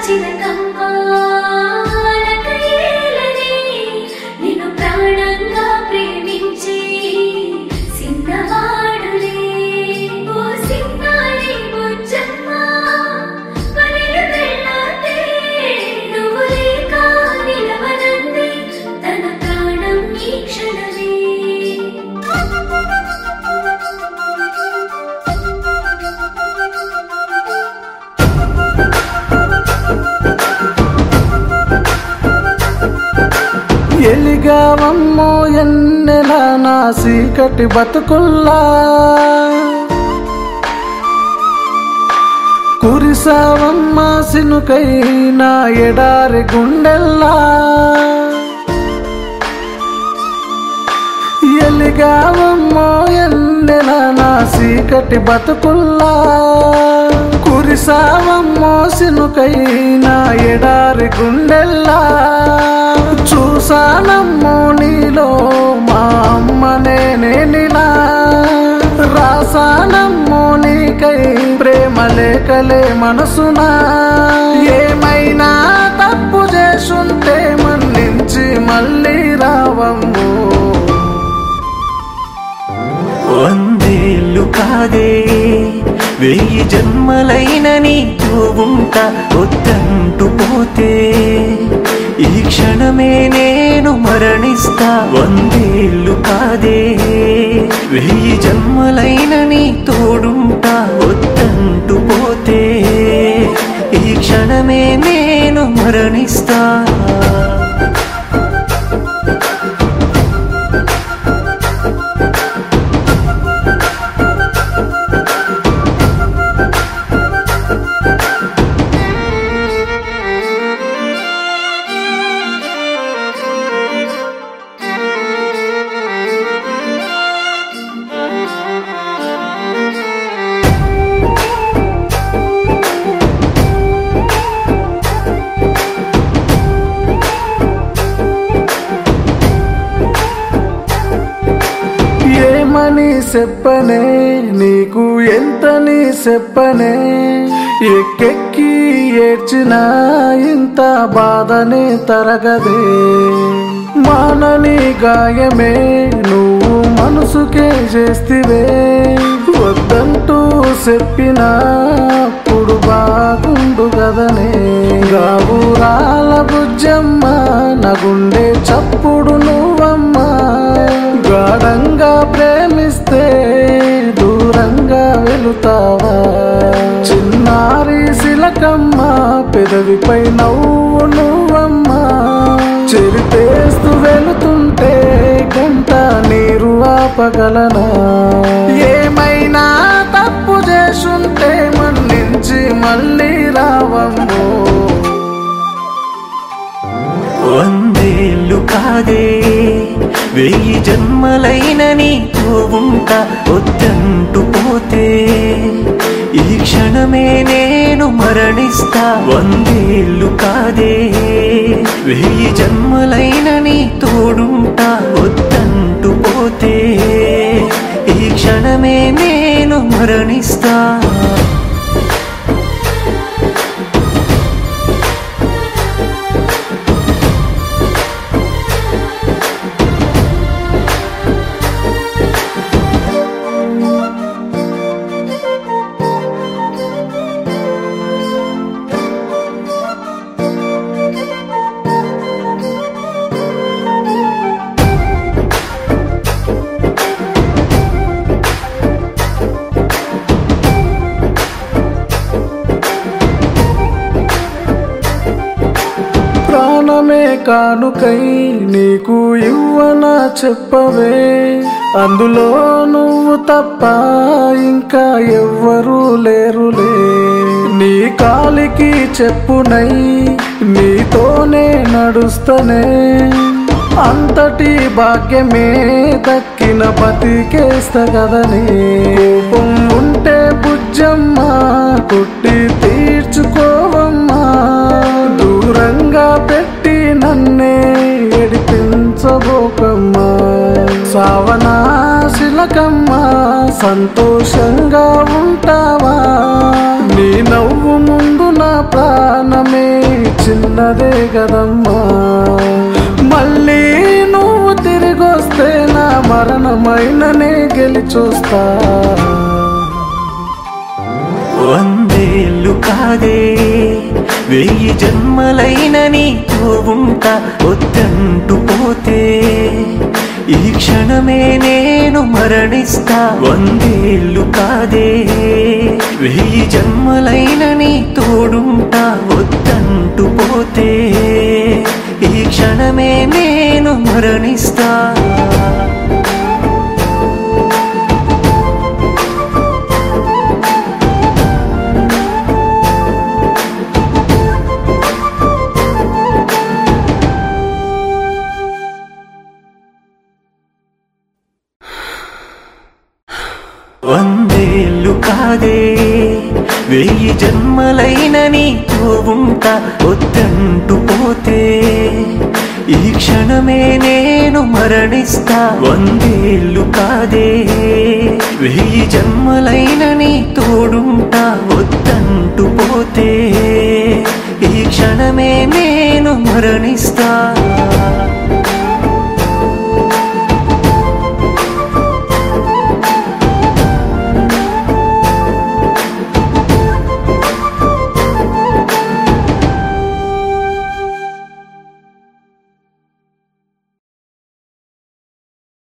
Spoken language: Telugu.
చిలకమ్మ అలకయేలని నిన్ను ప్రాణంగా ప్రేమించి సిన్నవాడులే ఓ సిన్నారి బుజ్జమ్మ పనిలు వెళ్ళాతే నువ్వు లేక నిలవనంది తన ప్రాణం ఈ క్షణమే ఎలిగావమ్మో ఎన్నెల నా సీకటి బతుకుల్లా కురిసావమ్మ సినుకై నా ఎడారి గుండెల్లా ఎలిగావమ్మో ఎన్నెల నా సీకటి బతుకుల్లా కురిసావమ్మో సినుకై నా ఎడారి గుండెల్లా చూసానమ్మో నీలో మా అమ్మ నేనేనిలా రాసానమ్మో నీకై ప్రేమ లేకలే మనసునా ఏమైనా తప్పు చేసుంటే మన్నించి మళ్ళీ రావమ్మో వందేళ్ళు కాదే వెయ్యి జన్మలైన నీతో ఉంటా వద్దంటూ పోతే ఈ క్షణమే నేను మరణిస్తా వందేళ్ళు కాదే వెయ్యి జన్మలైన నీ తోడుంటా వద్దంటూ పోతే ఈ క్షణమే నేను మరణిస్తా ఏమని చెప్పనే నీకు ఎంతని చెప్పనే ఎక్కెక్కి ఏడ్చిన ఇంత బాధనే తరగదే మానని గాయమే నువ్వు మనసుకే చేస్తివే వద్దంటూ చెప్పినప్పుడు బాగుండు గదనే గాబురాల బుజ్జమ్మ నగుండే చప్పుడు నువ్వమ్మా గాఢంగా ప్రేమిస్తే దూరంగా వెళుతావా చిన్నారి శిలకమ్మ పెదవిపై నవ్వు నువ్వమ్మా చెరిపేస్తూ వెళుతుంటే గంట నీరు ఆపగలనా ఏమైనా తప్పు చేసుంటే మన్నించి మళ్ళీ రావమ్మో వందేళ్ళు కాదే వెయ్యి జన్మలైన నీతో ఉంటా వద్దంటూ పోతే ఈ క్షణమే నేను మరణిస్తా వందేళ్ళు కాదే వెయ్యి జన్మలైన నీ తోడుంటా వద్దంటూ పోతే ఈ క్షణమే నేను మరణిస్తా ప్రాణమే కానుకై నీకు ఇవ్వన చెప్పవే అందులో నువ్వు తప్ప ఇంకా ఎవ్వరూ లేరులే నీ కాలికి చెప్పునై నీతోనే నడుస్తనే అంతటి భాగ్యమే దక్కిన బతికేస్త కదనే కోపం ఉంటే బుజ్జమ్మ కొట్టి తీర్చుకోవమ్మా దూరంగా పెట్టి నన్నే ఎడిపించబోకమ్మా సావనా చిలకమ్మ సంతోషంగా ఉంటావా నీ నవ్వు ముందు నా ప్రాణమే చిన్నదే కదమ్మా మళ్ళీ నువ్వు తిరిగొస్తే నా మరణమైననే గెలిచొస్తా వందేళ్ళు కాదే వెయ్యి జన్మలైన నీతో ఉంటా వద్దంటూ పోతే ఈ క్షణమే నేను మరణిస్తా వందేళ్ళు కాదే వెయ్యి జన్మలైన నీ తోడుంటా వద్దంటూ పోతే ఈ క్షణమే నేను మరణిస్తా వందేళ్ళు కాదే వెయ్యి జన్మలైన నీతో ఉంటా వద్దంటూ పోతే ఈ క్షణమే నేను మరణిస్తా వందేళ్ళు కాదే వెయ్యి జన్మలైన నీ తోడుంటా వద్దంటూ పోతే ఈ క్షణమే నేను మరణిస్తా